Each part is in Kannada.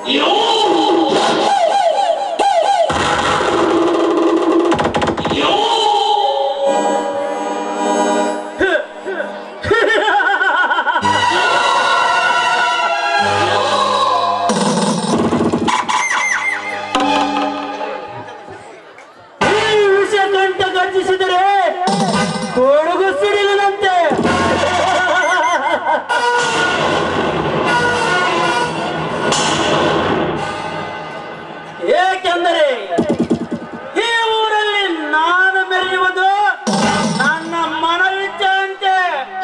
ಈ ವಿಷ ಕಂಠ ಗರ್ಜಿಸಿದರೆ ಕೊಡಗು ಸಿಡಿಲಿನಂತೆ ಏಕೆಂದರೆ ಈ ಊರಲ್ಲಿ ನಾನು ಮೆರೆಯುವುದು ನನ್ನ ಮನವಿಚ್ಛೆಯಂತೆ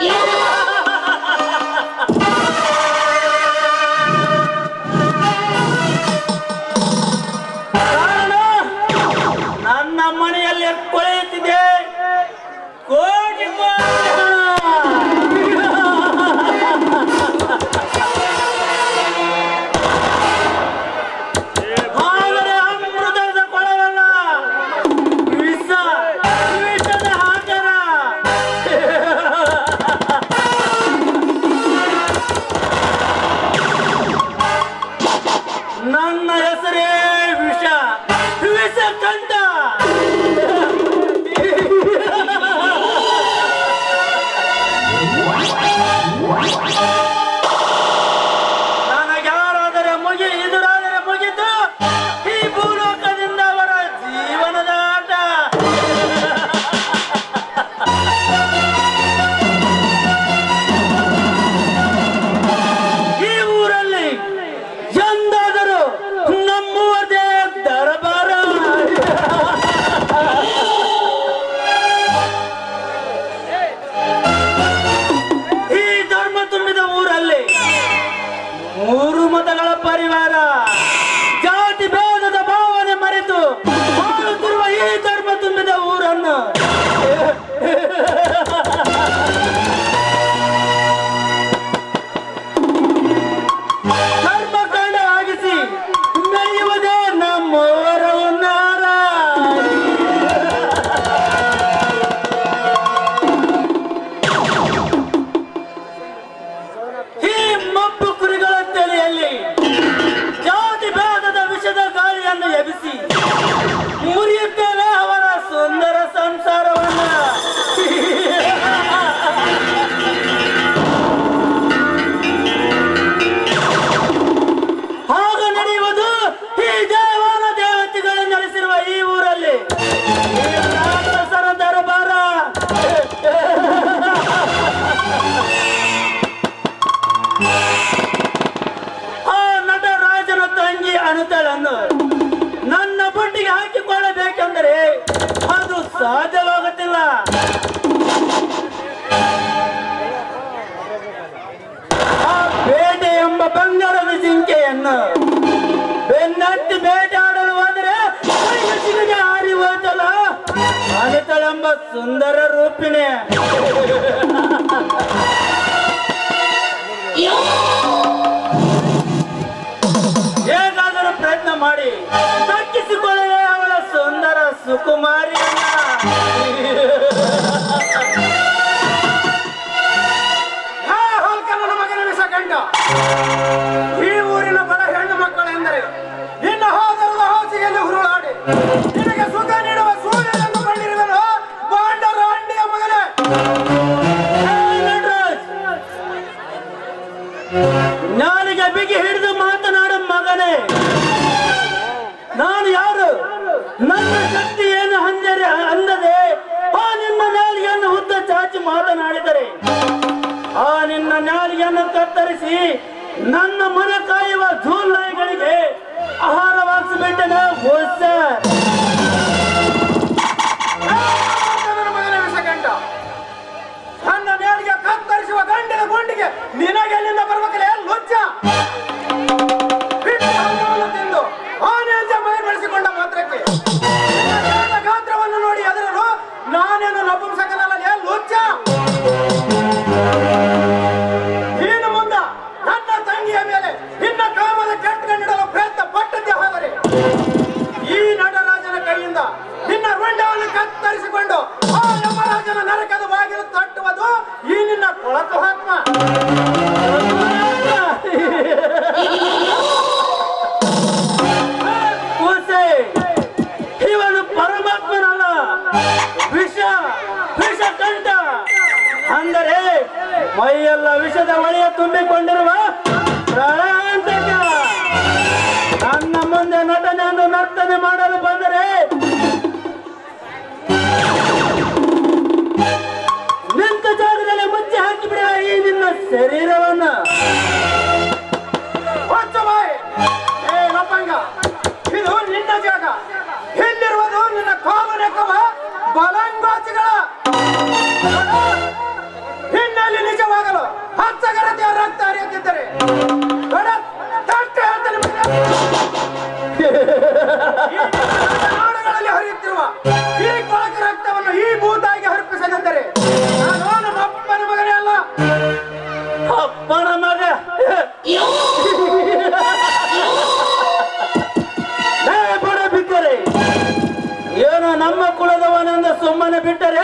ಕಾರಣ ನನ್ನ ಮನೆಯಲ್ಲಿ ಕೊಳೆಯುತ್ತಿದೆ ಕೋಟಿ ಕೋಟಿ ಹಣ. ಆದರೆ ಅಮೃತದ ಕೊಳವಲ್ಲ ವಿಷ ವಿಷದ ಹಾಕರ ನನ್ನ ಹೆಸರೇ ವಿಷ ವಿಷ ಕಂಠ ನನಗ್ಯಾರಾದರೆ ಮುಗಿ ಎದುರಾದರೆ ಮುಗಿದು ಈ ಭೂಲೋಕದಿಂದ ಅವರ ಜೀವನದ ಆಟ ಈ ಊರಲ್ಲಿ ಎಂದಾದರೂ ನಮ್ಮುವುದೇ ದರಬಾರ ಈ ಧರ್ಮ ತುಂಬಿದ ಊರಲ್ಲಿ ಮೂರು ಮತಗಳ ಪರಿವಾರ ಜಾತಿ ಭೇದದ ಭಾವನೆ ಮರೆತು ಆಳುತ್ತಿರುವ ಈ ಧರ್ಮ ತುಂಬಿದ ಊರನ್ನು ಕರ್ಮಕಾಂಡ ಆಗಿಸಿ ಮೆರೆಯುವುದೇ ನಮ್ಮವರ ಉನ್ನಾರ ಈ ಮಬ್ಬು ಕುರಿಗಳ ತಲೆಯಲ್ಲಿ ಜಾತಿ ಭೇದದ ವಿಷದ ಗಾಳಿಯನ್ನು ಎಬಿಸಿ ಮುರಿಯುತ್ತೇವೆ ಅವರ ಸುಂದರ ಸಂಸಾರವನ್ನ ಹಾಗ ನಡೆಯುವುದು ಈ ದೇವಾನ ದೇವತೆಗಳು ನೆಲೆಸಿರುವ ಈ ಊರಲ್ಲಿ ಈ ರಾಕ್ಷಸರ ದರಬಾರ ಆ ನಟರಾಜನ ತಂಗಿ ಅನುತಳನ್ನು ನನ್ನ ಬುಟ್ಟಿಗೆ ಹಾಕಿಕೊಳ್ಳಬೇಕೆಂದರೆ ಅದು ಸಾಧ್ಯವಾಗುತ್ತಿಲ್ಲ ಆ ಬೇಟೆ ಎಂಬ ಬಂಗಾರದ ಜಿಂಕೆಯನ್ನು ಬೆನ್ನಟ್ಟಿ ಬೇಟೆಯಾಡಲು ಹೋದರೆ ಕೈಗೆ ಸಿಗದೆ ಹಾರಿ ಹೋಯ್ತಲ್ಲ ಅನಿತಳೆಂಬ ಸುಂದರ ರೂಪಿಣಿ ಹೇಗಾದರೂ ಪ್ರಯತ್ನ ಮಾಡಿ ದಕ್ಕಿಸಿಕೊಳ್ಳಲೇ ಅವಳ ಸುಂದರ ಸುಕುಮಾರಿಯನ್ನ ಹಾ, ಹೋಲ್ಕರ್ಣನ ಮಗನ ವಿಷಕಂಠ ಈ ಊರಿನ ಬಡ ಹೆಣ್ಣು ಮಕ್ಕಳೆಂದರೆ ನಿನ್ನ ಹೋದರದ ಹಾಸಿಗೆಯಲ್ಲಿ ಹುರುಳಾಡಿ ನಿನಗೆ ಸುಖ ನೀಡುವ ಸೂರ್ಯನನ್ನು ಕಂಡಿರುವನು ಬಾಂಡರ ಅಂಡಿಯ ಮಗನೇ ಹೇ ನಟರಾಜ್! ನಾಲಿಗೆ ಬಿಗಿ ಹಿಡಿದು ಮಾತನಾಡು ಮಗನೇ ನಾನು ಯಾರು ನನ್ನ ಶಕ್ತಿ ಏನು ಅಂದರೆ ಅಂದದೆ ಆ ನಿನ್ನ ನಾಲಿಗೆಯನ್ನು ಉದ್ದ ಚಾಚಿ ಮಾತನಾಡಿದರೆ ಆ ನಿನ್ನ ನಾಲಿಗೆಯನ್ನು ಕತ್ತರಿಸಿ ನನ್ನ ಮನ ಕಾಯುವ ಧೂಲ್ ನಾಯಿಗಳಿಗೆ ಆಹಾರವಾಗಿಸಿಬಿಟ್ಟನೆ ಸರ್ ಹಾ, ಹೋಲ್ಕರ್ಣನ ಮಗನ ವಿಷಕಂಠ ನನ್ನ ನೇಳಿಗೆ ಕತ್ತರಿಸುವ ಗಂಡಿನ ಗುಂಡಿಗೆ ನಿನಗೆಲ್ಲಿಂದ ಬರ್ಬೇಕಲೇ ಲುಚ್ಚ ಬಿಟ್ಟು ಹಣ್ಣನ್ನು ತಿಂದು ಆನೆಯಂತೆ ಮೈ ಬೆಳೆಸಿಕೊಂಡ ಮಾತ್ರಕ್ಕೆ ನಿನ್ನ ದೇಹದ ಗಾತ್ರವನ್ನು ನೋಡಿ ಅದರನು ನಾನೇನು ನಪುಂಸಕನಲ್ಲ ಲುಚ್ಚ ಇನ್ನು ಮುಂದ ನನ್ನ ತಂಗಿಯ ಮೇಲೆ ಒಳೆಯ ತುಂಬಿಕೊಂಡಿರುವ ಪ್ರಾಣಾಂತಕ ನನ್ನ ಮುಂದೆ ನಟನೆಯನ್ನು ನರ್ತನೆ ಮಾಡಲು ಬಂದರೆ ನಿಂತ ಜಾಗದಲ್ಲಿ ಮುಚ್ಚಿ ಹಾಕಿಬಿಡುವ ಈ ನಿನ್ನ ಶರೀರವನ್ನ ಹೊಚ್ಚ ಬಾಯಿ ಏ ಲಪ್ಪಂಗ ಇದು ನಿನ್ನ ಜಾಗ ಇಲ್ಲಿರುವುದು ನಿನ್ನ ಕಾಮನೆಕ್ಕವ ಬಲಂಗಾಚಿಗಳ ನಿನ್ನಲ್ಲಿ ನಿಜವಾಗಲು ಹಚ್ಚಗರತೆಯ ರಕ್ತ ಹರಿಯುತ್ತಿದ್ದರೆ ದೊಡ್ಡ ತಟ್ಟೆ ಹೇಳ್ತಾನೆ ಮಗ. ಈ ನಾಡುಗಳಲ್ಲಿ ಹರಿಯುತ್ತಿರುವ ಈ ಕೊಳಕ ರಕ್ತವನ್ನು ಈ ಭೂತಾಯಿಗೆ ಅರ್ಪಿಸನೆಂದರೆ ನಾನು ನಮ್ಮ ಅಪ್ಪನ ಮಗನೇ ಅಲ್ಲ ಅಪ್ಪನ ಮಗ ಲೇ ಬಡ ಬಿಕ್ಕರೆ ಏನು ನಮ್ಮ ಕುಲದವನೆಂದು ಸುಮ್ಮನೆ ಬಿಟ್ಟರೆ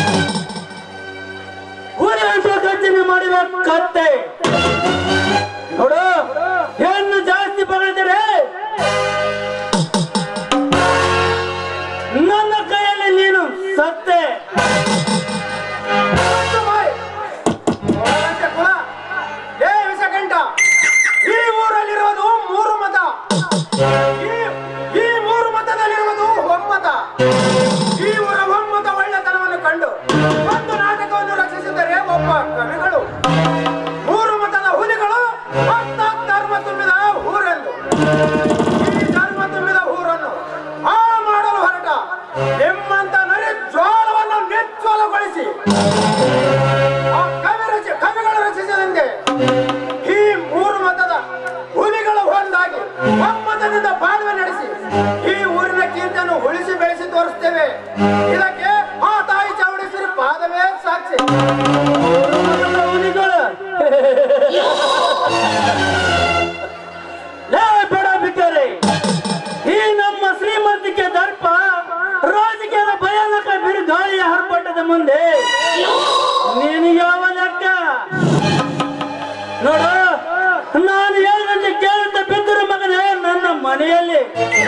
ಊರಿ ಅಂತ ಗರ್ಜನೆ ಮಾಡಿದ ಕತ್ತೆ ನೋಡು ಹೆಣ್ಣು ಜಾಸ್ತಿ ಬಗಳಿದರೆ ನನ್ನ ಕೈಯಲ್ಲಿ ನೀನು ಸತ್ತೆ ಒಳಗಂಟೆ ಕುಲ ಏ ವಿಷಕಂಠ ಈ ಊರಲ್ಲಿರುವುದು ಮೂರು ಮತ ಈ- ಈ ಮೂರು ಮತದಲ್ಲಿರುವುದು ಒಮ್ಮತ ಈ ಊರ ಒಮ್ಮತ ಒಳ್ಳೆತನವನ್ನು ಕಂಡು ಒಂದು ನಾಟಕವನ್ನು ರಚಿಸಿದರೆ ಒಬ್ಬ ಕವಿಗಳು ಮೂರು ಮತದ ಹುಲಿಗಳು ಭಕ್ತ ಧರ್ಮ ತುಂಬಿದ ಊರೆಂದು ಈ ಧರ್ಮ ತುಂಬಿದ ಊರನ್ನು ಆ ಮಾಡಲು ಹೊರಟ ನಿಮ್ಮಂತ ನರಿ ಜ್ವಾಲವನ್ನು ನಿಜ್ವಲಗೊಳಿಸಿ ಆ ಕವಿ ರಚಿ ಕವಿಗಳು ರಚಿಸಿದಂತೆ ಈ ಮೂರು ಮತದ ಹುಲಿಗಳು ಒಂದಾಗಿ ಒಮ್ಮತದಿಂದ ಬಾಳ್ವೆ ನಡೆಸಿ ಈ ಊರಿನ ಕೀರ್ತಿಯನ್ನು ಉಳಿಸಿ ಬೆಳೆಸಿ ತೋರಿಸ್ತೇವೆ ಇದಕ್ಕೆ ಆ ತಾಯಿ ಚಾವಡೇಶ್ವರಿ ಪಾದವೇ ಸಾಕ್ಷಿ ಹುಲಿಗಳು ಲೇ ಬೇಡ ಬಿಕ್ಕರೆ ಈ ನಮ್ಮ ಶ್ರೀಮಂತಿಕೆ ದರ್ಪ ರಾಜಕೀಯದ ಭಯಾನಕ ಬಿರುಗಾಳಿಯ ಹರ್ಪಟ್ಟದ ಮುಂದೆ ನೀನು ಯಾವ ಲೆಕ್ಕ ನೋಡು ನಾನು ಹೇಳಿದಂತೆ ಕೇಳುತ್ತ ಬಿದ್ದರು ಮಗನೇ ನನ್ನ ಮನೆಯಲ್ಲಿ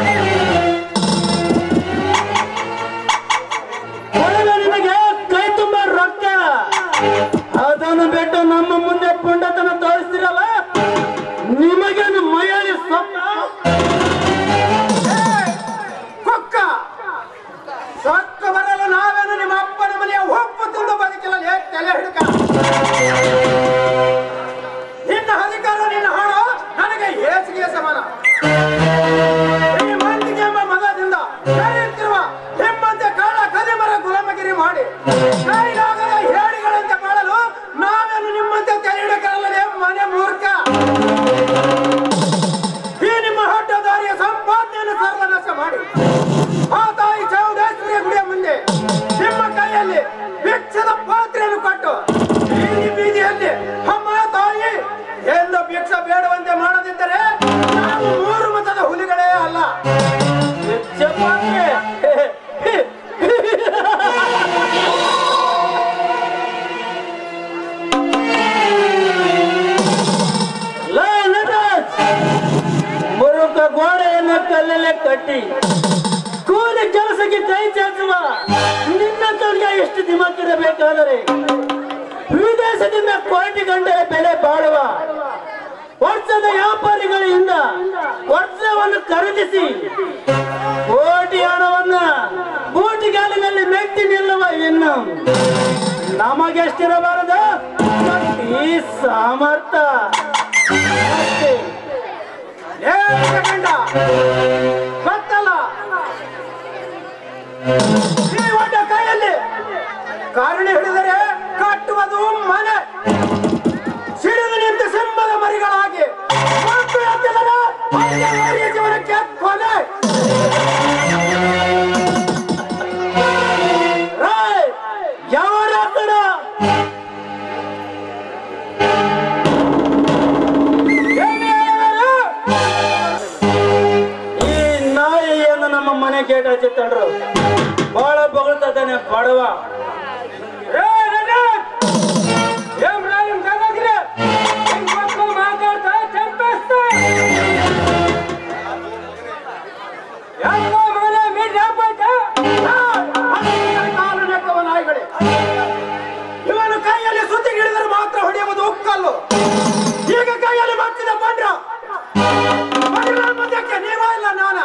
ಒಳಗೆ ನಿನಗೆ ಕೈ ತುಂಬ ರೊಕ್ಕ ಅದನ್ನು ಬಿಟ್ಟು ನಮ್ಮ ಮುಂದೆ ಪುಂಡತನ ತೋರಿಸ್ತಿರಲ್ಲ ನಿಮಗೇನು ಮೈಯಲ್ಲಿ ಸ್ವಪ್ನ ಕುಕ್ಕ ಸೊಕ್ಕ ಬರಲು ನಾವೇನು ನಿಮ್ಮ ಅಪ್ಪನ ಮನೆಯ ಒಪ್ಪು ತುಂಡು ಬದುಕಿಲ್ಲ ಲೇ ತಲೆ ಹಿಡ್ಕ ನಿನ್ನ ಅಧಿಕಾರ ನಿನ್ನ ಹಣ ನನಗೆ ಏಸಿಗೆ ಸಮಾನ ಶ್ರೀಮಂತಿಕೆ ಎಂಬ ಮದದಿಂದ ನಡೆಯುತ್ತಿರುವ ನಿಮ್ಮಂತೆ ಕಾಳ ಕದಿಮರ ಗುಲಾಮಗಿರಿ ಮಾಡಿ ಕೈಲಾಗದ ಹೇಡಿಗಳಂತೆ ಬಾಳಲು ನಾವೇನು ನಿಮ್ಮಂತೆ ತಲೆ ಹಿಡಕರಲ್ಲದೆ ಮನೆ ಮೂರ್ಖ ಈ ನಿಮ್ಮ ಹೊಟ್ಟದಾರಿಯ ಸಂಪಾದನೆಯನ್ನು ಸರ್ವನಾಶ ಮಾಡಿ ಆ ತಾಯಿ ಚಾವುಡೇಶ್ವರಿಯ ಗುಡಿಯ ಮುಂದೆ ನಿಮ್ಮ ಕೈಯಲ್ಲಿ ಭಿಕ್ಷದ ಪಾತ್ರೆಯನ್ನು ಕೊಟ್ಟು ಬೀದಿ ಬೀದಿಯಲ್ಲಿ ಅಮ್ಮ ತಾಯಿ ಎಂದು ಭಿಕ್ಷ ಬೇಡುವಂತೆ ಮಾಡದಿದ್ದರೆ ನಾವು ಮೂರು ಮತದ ಹುಲಿಗಳೇ ಅಲ್ಲ ಚಪಾತಿ ಲೇ ನಟರಾಜ್, ಮುರುಕ ಗೋಡೆಯನ್ನು ಕಲ್ಲಲ್ಲೇ ಕಟ್ಟಿ ಕೂಲಿ ಕೆಲಸಕ್ಕೆ ಕೈ ಚಾಚುವ ನಿನ್ನಂತವ್ರಿಗೆ ಎಷ್ಟು ದಿಮಾಕಿರಬೇಕಾದರೆ ವಿದೇಶದಿಂದ ಕೋಟಿ ಗಂಟೆ ಬೆಲೆ ಬಾಳುವ ವರ್ಷದ ವ್ಯಾಪಾರಿಗಳಿಂದ ವರ್ಷವನ್ನು ಖರೀದಿಸಿ ಕೋಟಿ ಹಣವನ್ನ ಬೂಟಿಗಾಲಿನಲ್ಲಿ ಮೆಟ್ಟಿ ನಿಲ್ಲುವ ಇನ್ನು ನಮಗೆಷ್ಟಿರಬಾರದು ಈ ಸಾಮರ್ಥ ಅಷ್ಟೇ. ಏ ಗಂಡ ಗೊತ್ತಲ್ಲ ಈ ಒಡ್ಡ ಕೈಯಲ್ಲಿ ಕಾರಣ ಹಿಡಿದರೆ ಕಟ್ಟುವುದು ಮನೆ ಸಿಡಿದು ನಿಂತು ಸಿಂಹದ ಮರಿಗಳಾಗಿ ಮತ್ತು ಎತ್ತಿದರೆ ಅನ್ಯವಾರಿಯ ಜೀವನಕ್ಕೆ ಕೊನೆ ರಾಯ್, ಯಾವನ ಕಡ ಏನೇ ಹೇಳುವರು? ಈ ನಾಯಿಯನ್ನು ನಮ್ಮ ಮನೆ ಗೇಟ್ ಹಚ್ಚಿತ್ತಂಡ್ರು ಬಹಳ ಬೊಗಳ್ತಾನೆ ಬಡವ ಏ ರಂಗನಾಥ್! ಏನ್ ರಾಯಂ ಗಂಗಾಗಿರೆ? ಹಿಂಗ್ ಕೂತ್ಕೊಂಡ್ ಮಾತಾಡ್ತಾ ಚಂಪೇಸ್ತಾ? ಯಾಕೋ ಮಗನೇ ಮೀನ್ ಯಾಪಾಯ್ತಾ? ಆ, ಹತ್ತಿರ ಕಾಲು ನೆಕ್ಕವ ನಾಯಿಗಳೇ. ಇವನು ಕೈಯಲ್ಲಿ ಸುದ್ದಿ ಹಿಡಿದರೆ ಮಾತ್ರ ಹೊಡೆಯುವುದು ಕಲ್ಲು ಈಗ ಕೈಯಲ್ಲಿ ಮಚ್ಚಿದ ಬಂಡ್ರ ಬಂಡ್ರ ಮಧ್ಯಕ್ಕೆ ನೀವ ಇಲ್ಲ ನಾನ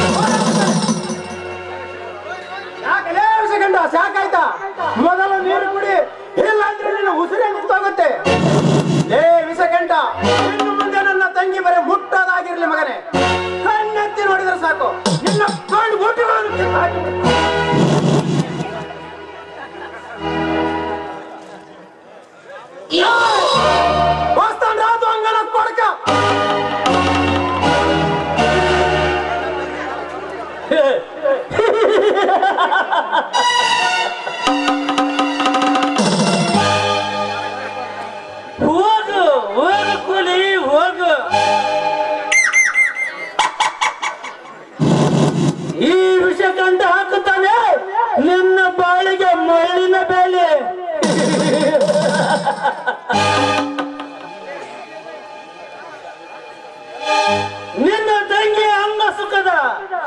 ಯಾಕಲೇ ವಿಷಗಂಡ ಸಾಕಾಯ್ತಾ ಮೊದಲು ನೀರು ಕುಡಿ ಇಲ್ಲ ಅಂದ್ರೆ ನಿನ್ನ ಉಸಿರೇ ನಿಂತೋಗುತ್ತೆ ಏ ವಿಷಗಂಡ ಇನ್ನು ಮುಂದೆ ನನ್ನ ತಂಗಿ ಬರೀ ಮುಟ್ಟೋದಾಗಿರ್ಲಿ ಮಗನೇ ಕಣ್ಣೆತ್ತಿ ನೋಡಿದ್ರೆ ಸಾಕು ನಿನ್ನ ಕಣ್ಣು ಮುಟ್ಟುಗಳನ್ನು ಕಿತ್ತು ಹಾಕಿಬಿಡ್ತೀನಿ. వస్తాను రాదు అంగన కొడక ಹೋಗು ಹೋಗು ಕೂಲಿ ಹೋಗು ಈ ವಿಷ ಕಂಡು ಹಾಕುತ್ತಾನೆ ನಿನ್ನ ಬಾಳಿಗೆ ಮಳ್ಳಿನ ಬೆಲೆ ನಿನ್ನ ತಂಗಿ ಅಂಗ ಸುಖದ